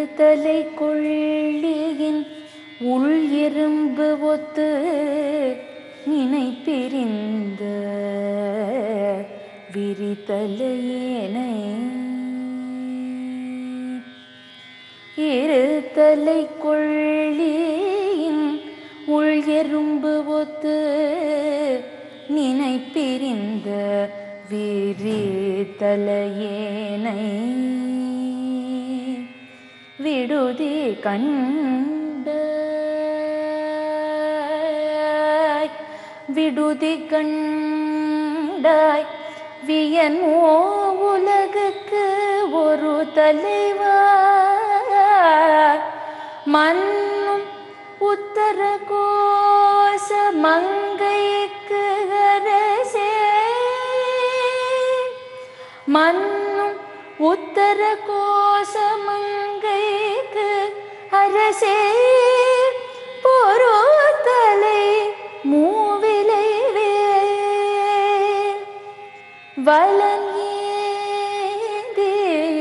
இருதலை கொள்ளியின் உள் எறும்பு ஒத்து நினை பிரிந்த விரிதலையேனை இருதலை கொள்ளியின் உள் எறும்பு ஒத்து நினை பிரிந்த விரிதலையேனை விடுதி கண்ட விடுதி கண்டாய் வியன்மோ உலகுக்கு ஒரு தலைவா மன்னும் உத்தர கோச மங்கைக்கு அரசே மன்னும் உத்தர கோச மங்கைக்கு அரசே பொறுத்தலை மூவிலை வேல் வலன் ஏந்தி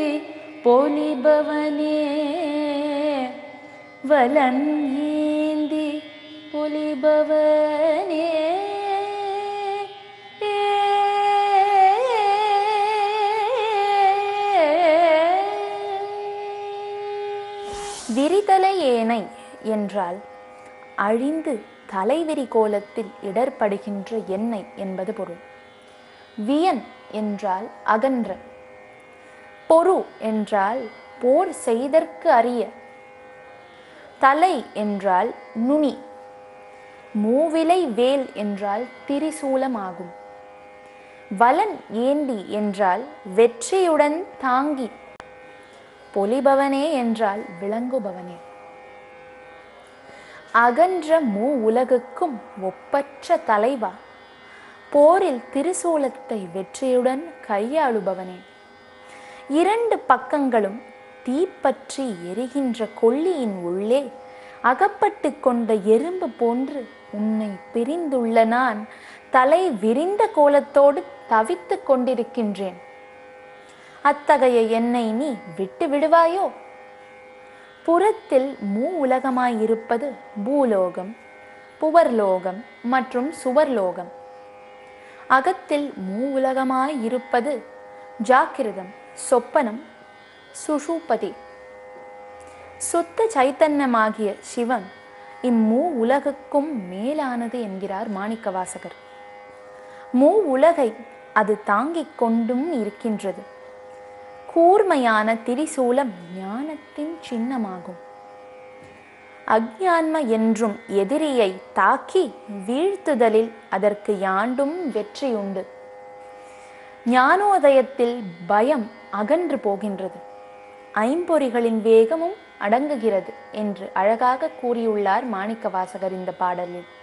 பொலிபவனே வலன் ஏந்தி பொலிபவனே விரிதலை ஏனை என்றால் அழிந்து தலைவிரி கோலத்தில் இடர்படுகின்ற எண்ணெய் என்பது பொருள் வியன் என்றால் அகன்ற பொரு என்றால் போர் செய்தற்கு அறிய தலை என்றால் நுனி மூவிலை வேல் என்றால் திரிசூலமாகும் வலன் ஏந்தி என்றால் வெற்றியுடன் தாங்கி பொலிபவனே என்றால் விளங்குபவனே அகன்ற மூ உலகுக்கும் ஒப்பற்ற தலைவா போரில் திரிசூலத்தை வெற்றியுடன் கையாளுபவனே இரண்டு பக்கங்களும் தீப்பற்றி எரிகின்ற கொள்ளியின் உள்ளே அகப்பட்டு கொண்ட எறும்பு போன்று உன்னை பிரிந்துள்ள நான் தலை விரிந்த கோலத்தோடு தவித்துக் கொண்டிருக்கின்றேன் அத்தகைய என்னை நீ விட்டு விடுவாயோ புறத்தில் மூ உலகமாயிருப்பது பூலோகம் புவர்லோகம் மற்றும் சுவர்லோகம் அகத்தில் மூ உலகமாயிருப்பது ஜாக்கிரதம் சொப்பனம் சுஷூபதி சுத்த சைத்தன்யமாகிய சிவன் இம்மூ உலகுக்கும் மேலானது என்கிறார் மாணிக்கவாசகர் மூ உலகை அது தாங்கிக் கொண்டும் இருக்கின்றது கூர்மையான திரிசூலம் ஞானத்தின் சின்னமாகும் அக்ஞான்ம என்றும் எதிரியை தாக்கி வீழ்த்துதலில் அதற்கு யாண்டும் வெற்றியுண்டு ஞானோதயத்தில் பயம் அகன்று போகின்றது ஐம்பொறிகளின் வேகமும் அடங்குகிறது என்று அழகாக கூறியுள்ளார் மாணிக்கவாசகர் இந்த பாடலில்